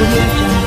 audio jungle.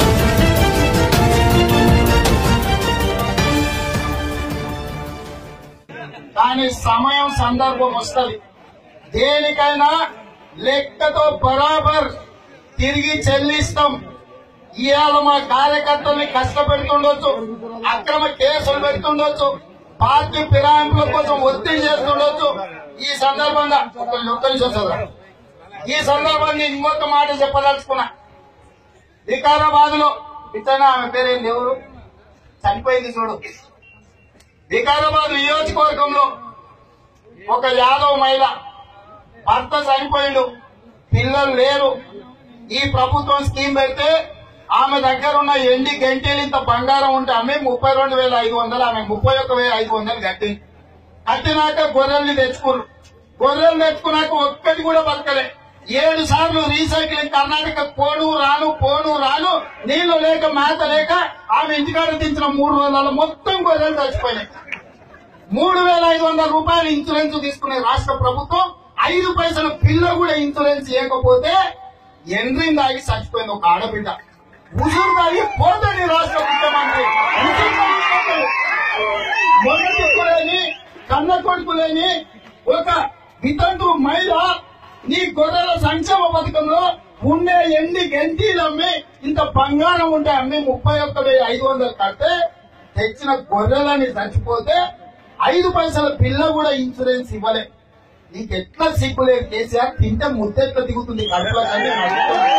కానీ సమయం సందర్భం వస్తుంది దేనికైనా లెక్కతో బరాబర్ తిరిగి చెల్లిస్తాం ఇవాళ మా కార్యకర్తల్ని కష్టపెడుతుండొచ్చు అక్రమ కేసులు పెడుతుండొచ్చు పార్టీ ఫిరాయింపుల కోసం ఒత్తిడి చేస్తుండొచ్చు ఈ సందర్భంగా ఒక్క ఒక్క నిమిషం చదవండి. ఈ సందర్భంగా ఇంకొక మాట చెప్పదలుచుకున్నా వికారాబాద్ లో ఇతను ఆమె పేరేంటి ఎవరు చనిపోయింది చూడు వికారాబాద్ నియోజకవర్గంలో ఒక యాదవ్ మహిళ భర్త చనిపోయిండు పిల్లలు లేరు ఈ ప్రభుత్వం స్కీమ్ పెడితే ఆమె దగ్గర ఉన్న ఎండి గంటేలు ఇంత బంగారం ఉంటే ఆమె ముప్పై రెండు వేల ఐదు వందలు ఆమె ముప్పై ఒక్క వేల ఐదు వందలు కట్టింది కట్టినాక గొర్రెల్ని తెచ్చుకున్నారు గొర్రెలు తెచ్చుకున్నాక ఒక్కటి కూడా బతకలే ఏడు సార్లు రీసైక్లింగ్ కర్ణాటక పోను రాను పోను రాను నీళ్లు లేక మేత లేక ఆమె ఇంటికాడ దించిన మూడు వందల మొత్తం గొర్రెలు చచ్చిపోయినాయి మూడు వేల ఐదు వందల రూపాయలు ఇన్సూరెన్స్ తీసుకునే రాష్ట్ర ప్రభుత్వం ఐదు పైసల పిల్ల కూడా ఇన్సూరెన్స్ ఇవ్వకపోతే ఎండ్రింగ్ ఆగి చచ్చిపోయింది ఒక ఆడబిడ్డ ఉసురు తాగి పోతుంది రాష్ట్ర ముఖ్యమంత్రి ఉసురు తాగి పోతుంది. మొదటి లేని కన్న కొడుకు లేని ఒక వితంతు మహిళ నీ గొర్రెల సంక్షేమ పథకంలో ఉండే ఎండి గంటీలు అమ్మి ఇంత బంగారం ఉంటే అమ్మి ముప్పై ఒక్క వెయ్యి ఐదు వందలు కడితే తెచ్చిన గొర్రెలని చచ్చిపోతే ఐదు పైసల పిల్ల కూడా ఇన్సూరెన్స్ ఇవ్వలే నీకు ఎట్లా సిగ్గులేదు కేసీఆర్ తింటే ముద్దెట్లా దిగుతుంది కడుపులో కంటే నడుస్తుంది.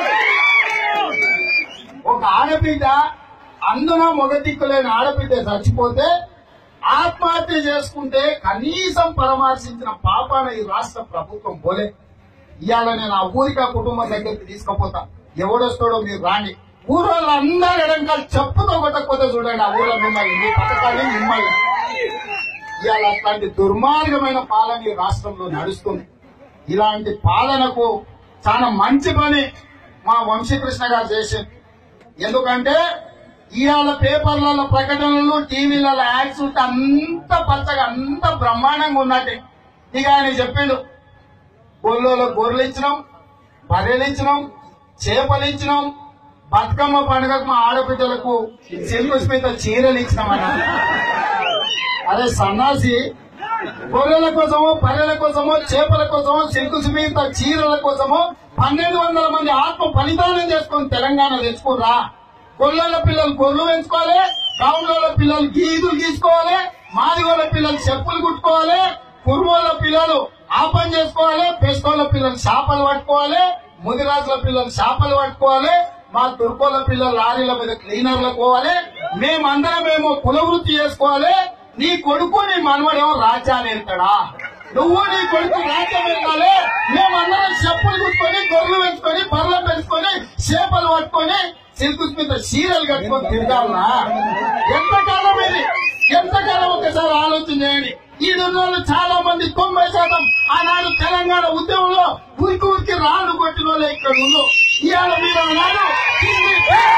ఒక ఆడబిడ్డ అందున మొగ దిక్కులేని ఆడబిడ్డ చచ్చిపోతే ఆత్మహత్య చేసుకుంటే కనీసం పరామర్శించిన పాపాన ఈ రాష్ట్ర ప్రభుత్వం పోలే ఇవాళ నేను ఆ ఊరికి ఆ కుటుంబం దగ్గరికి తీసుకుపోతా ఎవడొస్తాడో మీరు రాండి ఊరోళ్ళు అందరూ ఎడంకాలు చెప్పుతో కొట్టకపోతే చూడండి ఆ ఊళ్ళో మిమ్మల్ని మీ పథకాన్ని మిమ్మల్ని ఇవాళ అట్లాంటి దుర్మార్గమైన పాలన ఈ రాష్ట్రంలో నడుస్తుంది ఇలాంటి పాలనకు చాలా మంచి పని మా వంశీకృష్ణ గారు చేసింది ఎందుకంటే ఇవాళ పేపర్లలో ప్రకటనలు టీవీలలో యాడ్స్ ఉంటే అంత పచ్చగా అంత బ్రహ్మాండంగా ఉన్నట్టు ఇక ఆయన చెప్పిండు గొర్రెలో గొర్రెలు ఇచ్చినాం బర్రెలు ఇచ్చినాం చేపలు ఇచ్చినాం బతుకమ్మ పండుగకు మా ఆడబిడ్డలకు సిల్కు స్మిత చీరలు ఇచ్చినామన్నా అదే సన్నాసి గొర్రెల కోసమో బర్రెల కోసమో చేపల కోసమో సిల్కు సుమీత చీరల కోసమో పన్నెండు వందల మంది ఆత్మ బలిదానం చేసుకొని తెలంగాణ తెచ్చుకుర్రా గొర్రెల పిల్లలు గొర్రెలు పెంచుకోవాలి గౌన్ల పిల్లలు గీదులు గీసుకోవాలి మాదిగోళ్ళ పిల్లలు చెప్పులు కుట్టుకోవాలి కుర్మోళ్ళ పిల్లలు ఆ పని చేసుకోవాలి పెస్తోళ్ళ పిల్లలు చేపలు పట్టుకోవాలి ముదిరాజుల పిల్లలు చేపలు పట్టుకోవాలి మా తుర్కోళ్ళ పిల్లలు లారీల మీద క్లీనర్లకు పోవాలి మేమందరం ఏమో కులవృత్తి చేసుకోవాలి నీ కొడుకు నీ మనవడేమో రాజ్యాలు వెళ్తాడా నువ్వు నీ కొడుకు రాజ్యం వెళ్ళాలి మేమందరం చెప్పులు కుట్టుకొని గొర్రెలు పెంచుకొని బర్రెలు పెంచుకొని చేపలు పట్టుకొని సిల్కు మీద చీరలు కట్టుకొని తిరగాలనా ఎంతకాలం ఇది ఎంతకాలం ఒకసారి ఆలోచన చేయండి ఈ రోజుల్లో చాలా మంది తొంభై శాతం ఆనాడు తెలంగాణ ఉద్యమంలో ఉరికి ఉరికి రాళ్ళు కొట్టిన వాళ్ళే ఇక్కడ ఉందో ఇవాళ మీరు ఆనాడు కింది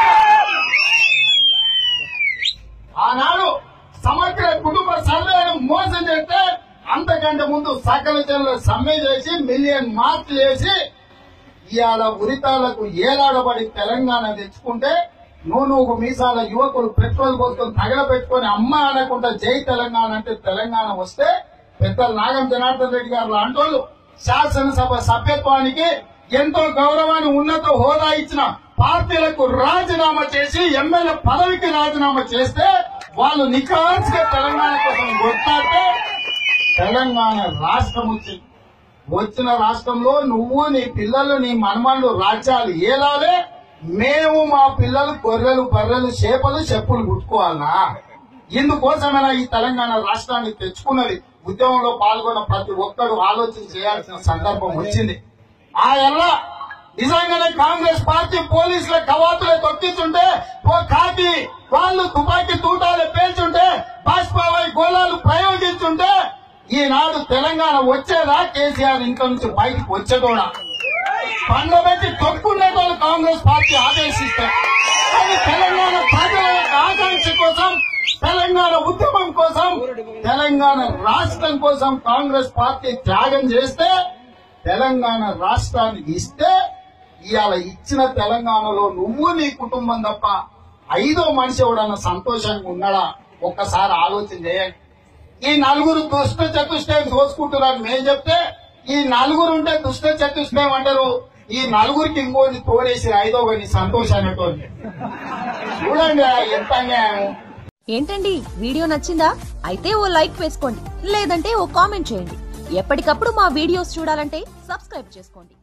ఆనాడు సమగ్ర కుటుంబ సర్వేను మోసం చేస్తే అంతకంటే ముందు సకల జనుల సమ్మె చేసి మిలియన్ మార్క్లు చేసి ఇవాళ ఉరితాలకు ఏలాడబడి తెలంగాణ తెచ్చుకుంటే నూనూగు మీసాల యువకులు పెట్రోల్ పోసుకొని తగలబెట్టుకొని అమ్మ అనకుండా జై తెలంగాణ అంటే తెలంగాణ వస్తే పెద్దలు నాగం జనార్దన్ రెడ్డి గారు లాంటోళ్ళు శాసనసభ సభ్యత్వానికి ఎంతో గౌరవాన్ని ఉన్నత హోదా ఇచ్చిన పార్టీలకు రాజీనామా చేసి ఎమ్మెల్యే పదవికి రాజీనామా చేస్తే వాళ్ళు నిఖార్చిగా తెలంగాణ కోసం కొట్లాడితే తెలంగాణ రాష్ట్రం వచ్చింది వచ్చిన రాష్ట్రంలో నువ్వు నీ పిల్లలు నీ మనమళ్ళు రాజ్యాలు ఏలాలే మేము మా పిల్లలు గొర్రెలు బర్రెలు చేపలు చెప్పులు కుట్టుకోవాలనా ఇందుకోసమైనా ఈ తెలంగాణ రాష్ట్రాన్ని తెచ్చుకున్నది ఉద్యమంలో పాల్గొన్న ప్రతి ఒక్కరు ఆలోచన చేయాల్సిన సందర్భం వచ్చింది ఆ ఎల్ల నిజంగానే కాంగ్రెస్ పార్టీ పోలీసుల కవాతులే తొక్కిస్తుంటే ఓ కాకి వాళ్ళు తుపాకీ తూటాలు పేల్చుంటే బాష్పావై గోళాలు ప్రయోగించుంటే ఈనాడు తెలంగాణ వచ్చేదా కేసీఆర్ ఇంట్లో నుంచి బయటకు వచ్చేదోడా పండబెట్టి తొక్కుండేటోళ్ళు కాంగ్రెస్ పార్టీ ఆదేశిస్తారు కానీ తెలంగాణ ప్రజల యొక్క ఆకాంక్ష కోసం తెలంగాణ ఉద్యమం కోసం తెలంగాణ రాష్ట్రం కోసం కాంగ్రెస్ పార్టీ త్యాగం చేస్తే తెలంగాణ రాష్ట్రాన్ని ఇస్తే ఇవాళ ఇచ్చిన తెలంగాణలో నువ్వు నీ కుటుంబం తప్ప ఐదో మనిషి ఎవడన్నా సంతోషంగా ఉన్నాడా ఒక్కసారి ఆలోచన చేయండి ఈ నలుగురు దుష్ట చతుష్టయం దోసుకుంటున్నారు మేము చెప్తే ఈ నలుగురు ఉంటే దుష్ట చతుష్టయం అంటారు ఈ నలుగురికి ఇంకోటి తోడేసి ఐదో నీ సంతోషాన్ని తోడి చూడండి ఎంత అన్యాయం ఏంటండి వీడియో నచ్చిందా అయితే ఓ లైక్ వేసుకోండి లేదంటే ఓ కామెంట్ చేయండి ఎప్పటికప్పుడు మా వీడియోస్ చూడాలంటే సబ్స్క్రైబ్ చేసుకోండి